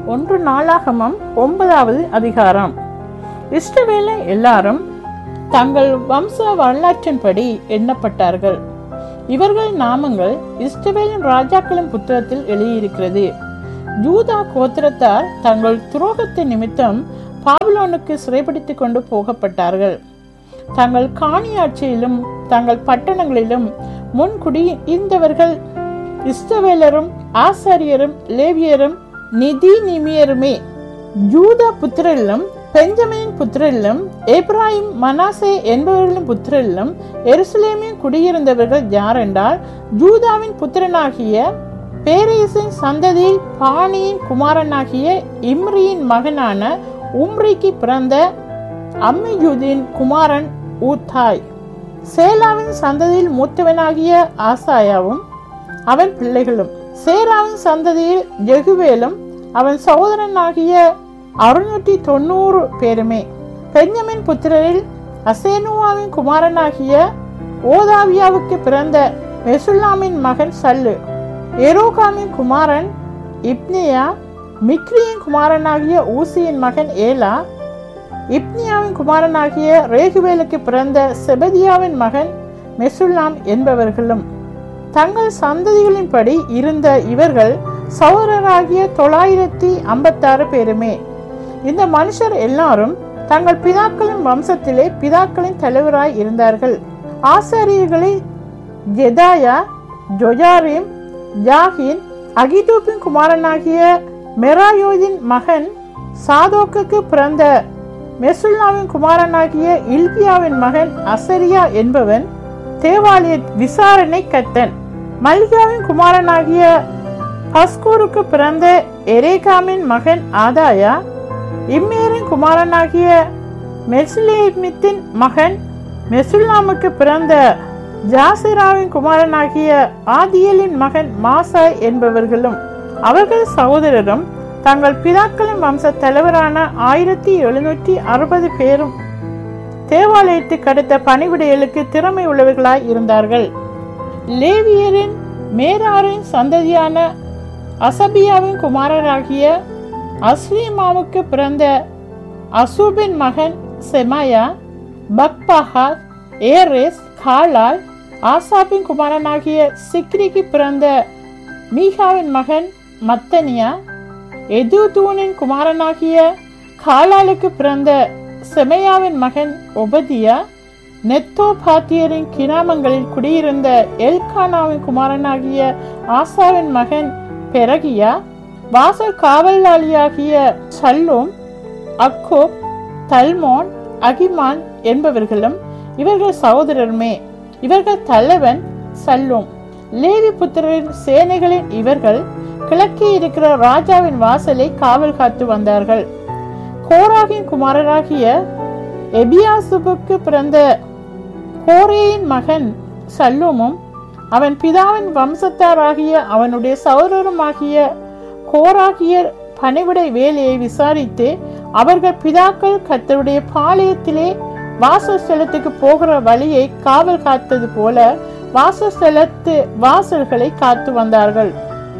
ஒன்று நாளாகமம் ஒன்பதாவது அதிகாரம் இஷ்டவேலை எல்லாரும் தங்கள் வம்ச வரலாற்றின்படி எண்ணப்பட்டார்கள் இவர்கள் நாமங்கள் இஸ்ரவேலின் ராஜாக்களின் புத்தகத்தில் எழுதியிருக்கிறது யூதா கோத்திரத்தார் தங்கள் துரோகத்தின் நிமித்தம் பாபிலோனுக்கு சிறைப்பிடித்துக் கொண்டு போகப்பட்டார்கள் தங்கள் காணியாட்சியிலும் தங்கள் பட்டணங்களிலும் முன்குடி இருந்தவர்கள் இஸ்ரவேலரும் ஆசாரியரும் லேவியரும் நிதி நிமியருமே யூதா புத்திரரிலும் பெஞ்சமின் புத்திரரிலும் ஏப்ராஹிம் மனாசே என்பவர்களின் புத்திரரிலும் எருசலேமில் குடியிருந்தவர்கள் யாரென்றால் யூதாவின் புத்திரனாகிய பேரேசின் சந்ததியில் பாணியின் குமாரனாகிய இம்ரியின் மகனான உம்ரிக்கு பிறந்த அம்மியூதின் குமாரன் ஊத்தாய் சேலாவின் சந்ததியில் மூத்தவனாகிய ஆசாயாவும் அவன் பிள்ளைகளும் சேராவின் சந்ததியில் ஜெகுவேலும் அவன் சகோதரனாகிய அறுநூற்றி தொண்ணூறு பேருமே பெஞ்சமின் புத்திரரில் அசேனுவாவின் குமாரனாகிய ஓதாவியாவுக்கு பிறந்த மெசுல்லாமின் மகன் சல்லு எரோகாமின் குமாரன் இப்னியா மிக்ரியின் குமாரனாகிய ஊசியின் மகன் ஏலா இப்னியாவின் குமாரனாகிய ரேகுவேலுக்கு பிறந்த செபதியாவின் மகன் மெசுல்லாம் என்பவர்களும் தங்கள் சந்ததிகளின்படி இருந்த இவர்கள் சௌரராகிய தொள்ளாயிரத்தி ஐம்பத்தாறு பேருமே இந்த மனுஷர் எல்லாரும் தங்கள் பிதாக்களின் வம்சத்திலே பிதாக்களின் தலைவராய் இருந்தார்கள் ஆசாரியர்களில் ஜெதாயா ஜொஜாரிம் ஜாகின் அகிதூப்பின் குமாரனாகிய மெராயோதின் மகன் சாதோக்குக்கு பிறந்த மெசுல்லாவின் குமாரனாகிய இல்கியாவின் மகன் அசரியா என்பவன் தேவாலய விசாரணை கத்தன் மல்கியாவின் குமாரனாகிய பஸ்கூருக்கு பிறந்த எரேகாமின் மகன் ஆதாயா இம்மேரின் குமாரனாகிய மெஸ்லேமித்தின் மகன் மெசுல்லாமுக்கு பிறந்த ஜாசிராவின் குமாரனாகிய ஆதியலின் மகன் மாசாய் என்பவர்களும் அவர்கள் சகோதரரும் தங்கள் பிதாக்களின் வம்ச தலைவரான ஆயிரத்தி எழுநூற்றி அறுபது பேரும் தேவாலயத்துக்கு அடுத்த பணிவிடைகளுக்கு திறமை உள்ளவர்களாய் இருந்தார்கள் லேவியரின் மேராரின் சந்ததியான அசபியாவின் குமாரராகிய அஸ்லீமாவுக்கு பிறந்த அசூபின் மகன் செமாயா பக்பஹாத் ஏரேஸ் காலால் ஆசாபின் குமாரனாகிய சிக்ரிக்கு பிறந்த மீகாவின் மகன் மத்தனியா எதுதூனின் குமாரனாகிய காலாலுக்கு பிறந்த செமையாவின் மகன் ஒபதியா நெத்தோ பாத்தியரின் கிராமங்களில் குடியிருந்த எல்கானாவின் குமாரனாகிய ஆசாவின் மகன் பெரகியா வாசல் காவலாளியாகிய சல்லோம் அக்கோப் தல்மோன் அகிமான் என்பவர்களும் இவர்கள் சகோதரருமே இவர்கள் தலைவன் சல்லோம் லேவி புத்திரரின் சேனைகளின் இவர்கள் கிழக்கே இருக்கிற ராஜாவின் வாசலை காவல் காத்து வந்தார்கள் கோராகின் குமாரராகிய எபியாசுபுக்கு பிறந்த கோரேயின் மகன் சல்லூமும் அவன் பிதாவின் வம்சத்தாராகிய அவனுடைய சௌரருமாகிய கோராகிய பணிவிடை வேலையை விசாரித்து அவர்கள் பிதாக்கள் கத்தருடைய பாளையத்திலே வாசஸ்தலத்துக்கு போகிற வழியை காவல் காத்தது போல வாசஸ்தலத்து வாசல்களை காத்து வந்தார்கள்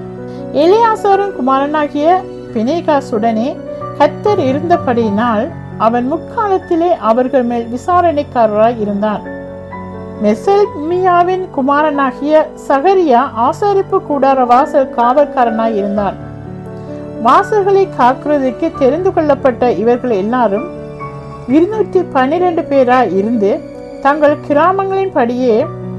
எலியாசரின் குமாரனாகிய பினேகாசுடனே கத்தர் இருந்தபடியினால் அவன் முக்காலத்திலே அவர்கள் மேல் விசாரணைக்காரராய் இருந்தான் மெசல்மியாவின் குமாரனாகிய சகரியா ஆசரிப்பு கூடார வாசல் காவல்காரனாய் இருந்தான் வாசல்களை காக்கிறதுக்கு தெரிந்து கொள்ளப்பட்ட இவர்கள் எல்லாரும் இருநூற்றி பன்னிரண்டு பேராய் இருந்து தங்கள் கிராமங்களின் படியே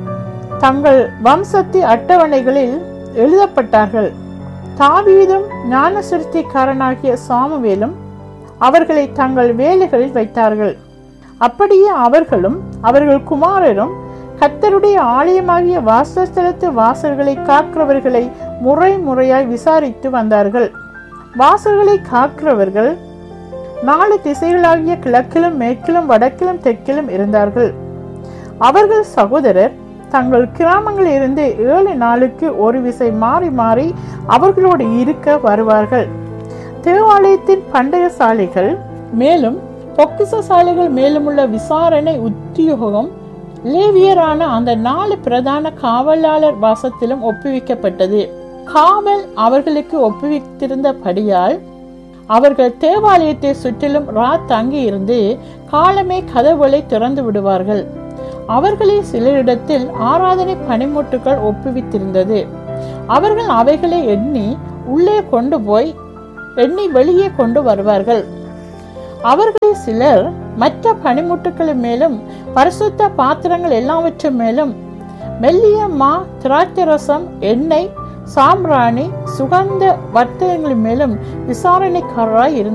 தங்கள் வம்சத்து அட்டவணைகளில் எழுதப்பட்டார்கள் தாவீதும் ஞானசிருத்திக்காரனாகிய சாமுவேலும் அவர்களை தங்கள் வேலைகளில் வைத்தார்கள் அப்படியே அவர்களும் அவர்கள் குமாரரும் கத்தருடைய ஆலயமாகிய வாசஸ்தலத்து வாசல்களை காக்கிறவர்களை முறை முறையாய் விசாரித்து வந்தார்கள் வாசல்களை காக்கிறவர்கள் நாலு திசைகளாகிய கிழக்கிலும் மேற்கிலும் வடக்கிலும் தெற்கிலும் இருந்தார்கள் அவர்கள் சகோதரர் தங்கள் கிராமங்களில் இருந்து ஏழு நாளுக்கு ஒரு விசை மாறி மாறி அவர்களோடு இருக்க வருவார்கள் தேவாலயத்தின் பண்டைய சாலைகள் மேலும் பொக்கிச சாலைகள் மேலும் உள்ள விசாரணை உத்தியோகம் லேவியரான அந்த நாலு பிரதான காவலாளர் வாசத்திலும் ஒப்புவிக்கப்பட்டது காவல் அவர்களுக்கு ஒப்புவித்திருந்தபடியால் அவர்கள் தேவாலயத்தை சுற்றிலும் ரா தங்கி இருந்து காலமே கதவுகளை திறந்து விடுவார்கள் அவர்களில் சிலரிடத்தில் ஆராதனை பனிமுட்டுகள் ஒப்புவித்திருந்தது அவர்கள் அவைகளை எண்ணி உள்ளே கொண்டு போய் எண்ணி வெளியே கொண்டு வருவார்கள் அவர்களில் சிலர் மற்ற பனிமுட்டுக்களின் மேலும் பரிசுத்த பாத்திரங்கள் எல்லாவற்றின் மேலும் மெல்லிய மா திராட்சரசம் எண்ணெய் சாம்பிராணி சுகந்த வர்த்தகங்களின் மேலும் விசாரணைக்காரராய் இருந்தார்